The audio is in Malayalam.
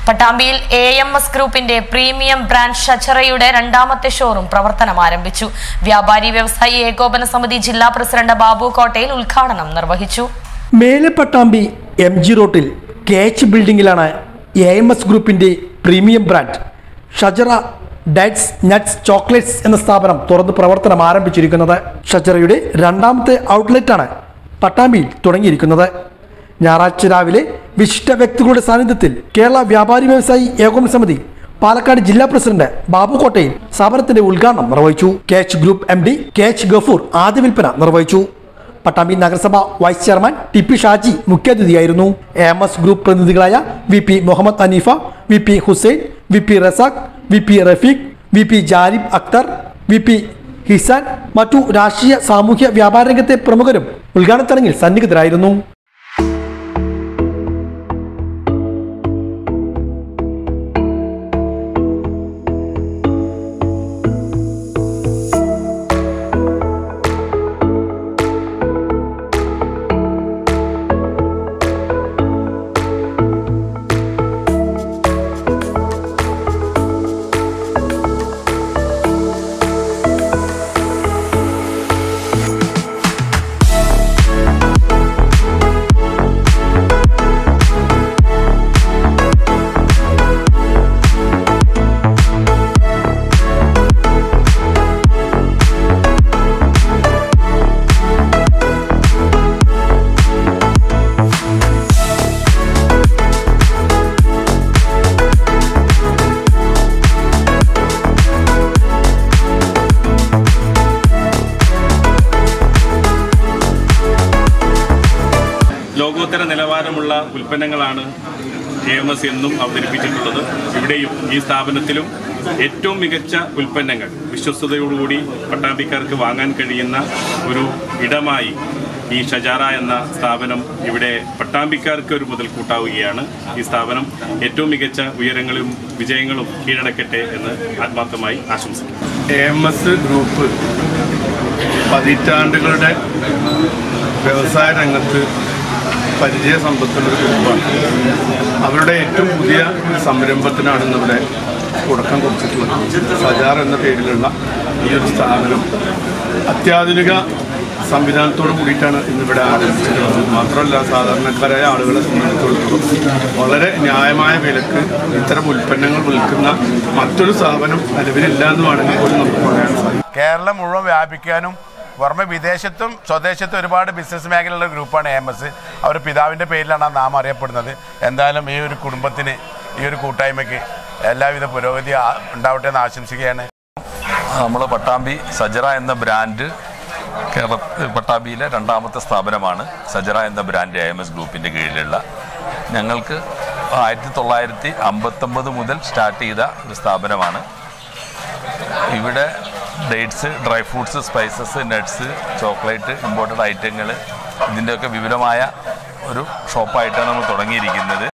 പട്ടാമ്പിയിൽ എ എം എസ് ഗ്രൂപ്പിന്റെ പ്രീമിയം ബ്രാൻഡ് ഷച്ചറയുടെ രണ്ടാമത്തെ ഷോറൂം പ്രവർത്തനം ആരംഭിച്ചു വ്യാപാരി വ്യവസായി ഏകോപന സമിതി ജില്ലാ പ്രസിഡന്റ് ബാബു കോട്ടയിൽ ഉദ്ഘാടനം നിർവഹിച്ചു മേലെപ്പട്ടാമ്പി എം ജി റോട്ടിൽ കെ എച്ച് ബിൽഡിംഗിലാണ് എ എം എസ് ഗ്രൂപ്പിന്റെ premium brand Shajara dates nuts chocolates എന്ന സ്ഥാപനം തുറന്ന് പ്രവർത്തനം ആരംഭിച്ചിരിക്കുന്നത് ഷജറയുടെ രണ്ടാമത്തെ ഔട്ട്ലെറ്റാണ് പട്ടാമ്പിയിൽ തുടങ്ങിയിരിക്കുന്നത് ഞായറാഴ്ച രാവിലെ വിശിഷ്ട വ്യക്തികളുടെ സാന്നിധ്യത്തിൽ കേരള വ്യാപാരി വ്യവസായി ഏകോപന സമിതി പാലക്കാട് ജില്ലാ പ്രസിഡന്റ് ബാബു കോട്ടയിൽ സ്ഥാപനത്തിന്റെ ഉദ്ഘാടനം നിർവഹിച്ചു K H group M D K H Gafoor ആദ്യ വിൽപ്പന നിർവഹിച്ചു പട്ടാമ്പി നഗരസഭ vice chairman T P Shaji മുഖ്യാതിഥിയായിരുന്നു എ എം എസ് ഗ്രൂപ്പ് പ്രതിനിധികളായ V P Muhammad Haneefa V P Hussain V P Razak V P Rafeeq V P Jarib Akhtar V P Hisan മറ്റു രാഷ്ട്രീയ സാമൂഹ്യ വ്യാപാര രംഗത്തെ പ്രമുഖരും ഉദ്ഘാടന ചടങ്ങിൽ സന്നിഹിതരായിരുന്നു ലോകോത്തര നിലവാരമുള്ള ഉൽപ്പന്നങ്ങളാണ് എ എം എസ് എന്നും അവതരിപ്പിച്ചിട്ടുള്ളത് ഇവിടെയും ഈ സ്ഥാപനത്തിലും ഏറ്റവും മികച്ച ഉൽപ്പന്നങ്ങൾ വിശ്വസ്തയോടുകൂടി പട്ടാമ്പിക്കാർക്ക് വാങ്ങാൻ കഴിയുന്ന ഒരു ഇടമായി ഈ ഷജാറ എന്ന സ്ഥാപനം ഇവിടെ പട്ടാമ്പിക്കാർക്ക് ഒരു മുതൽക്കൂട്ടാവുകയാണ് ഈ സ്ഥാപനം ഏറ്റവും മികച്ച ഉയരങ്ങളും വിജയങ്ങളും കീഴടക്കട്ടെ എന്ന് ആത്മാർത്ഥമായി ആശംസിക്കുന്നു എ എം എസ് ഗ്രൂപ്പ് പതിറ്റാണ്ടുകളുടെ വ്യവസായ രംഗത്ത് പരിചയ സമ്പത്തുള്ള ഒരു ഗ്രൂപ്പാണ് അവരുടെ ഏറ്റവും പുതിയ ഒരു സംരംഭത്തിനാണ് ഇന്നിവിടെ തുടക്കം കുറിച്ചിട്ടുള്ളത് സജാർ എന്ന പേരിലുള്ള ഈ ഒരു സ്ഥാപനം അത്യാധുനിക സംവിധാനത്തോട് കൂടിയിട്ടാണ് ഇന്നിവിടെ ആരംഭിച്ചിട്ടുള്ളത് മാത്രമല്ല സാധാരണക്കാരായ ആളുകളെ സംബന്ധിച്ചിടത്തോളം വളരെ ന്യായമായ വിലക്ക് ഇത്തരം ഉൽപ്പന്നങ്ങൾ വിൽക്കുന്ന മറ്റൊരു സ്ഥാപനം നിലവിലില്ല എന്ന് വേണമെങ്കിൽ പോലും നമുക്ക് പറയാൻ സാധിക്കും കേരളം മുഴുവൻ വ്യാപിക്കാനും പുറമെ വിദേശത്തും സ്വദേശത്തും ഒരുപാട് ബിസിനസ് മേഖലയുള്ള ഗ്രൂപ്പാണ് എം എസ് അവർ പിതാവിൻ്റെ പേരിലാണ് ആ നാം അറിയപ്പെടുന്നത് എന്തായാലും ഈ ഒരു കുടുംബത്തിന് ഈ ഒരു കൂട്ടായ്മയ്ക്ക് എല്ലാവിധ പുരോഗതി ആ- ഉണ്ടാവട്ടെ എന്ന് ആശംസിക്കുകയാണ് നമ്മൾ പട്ടാമ്പി സജറ എന്ന ബ്രാൻഡ് കേരള പട്ടാമ്പിയിലെ രണ്ടാമത്തെ സ്ഥാപനമാണ് സജറ എന്ന ബ്രാൻഡ് എ എം എസ് ഗ്രൂപ്പിൻ്റെ കീഴിലുള്ള ഞങ്ങൾക്ക് ആയിരത്തി തൊള്ളായിരത്തി അമ്പത്തൊമ്പത് മുതൽ സ്റ്റാർട്ട് ചെയ്ത ഒരു സ്ഥാപനമാണ് ഇവിടെ dates dry fruits spices nuts chocolate imported ഐറ്റങ്ങൾ ഇതിൻ്റെയൊക്കെ വിപുലമായ ഒരു ഷോപ്പായിട്ടാണ് നമ്മൾ തുടങ്ങിയിരിക്കുന്നത്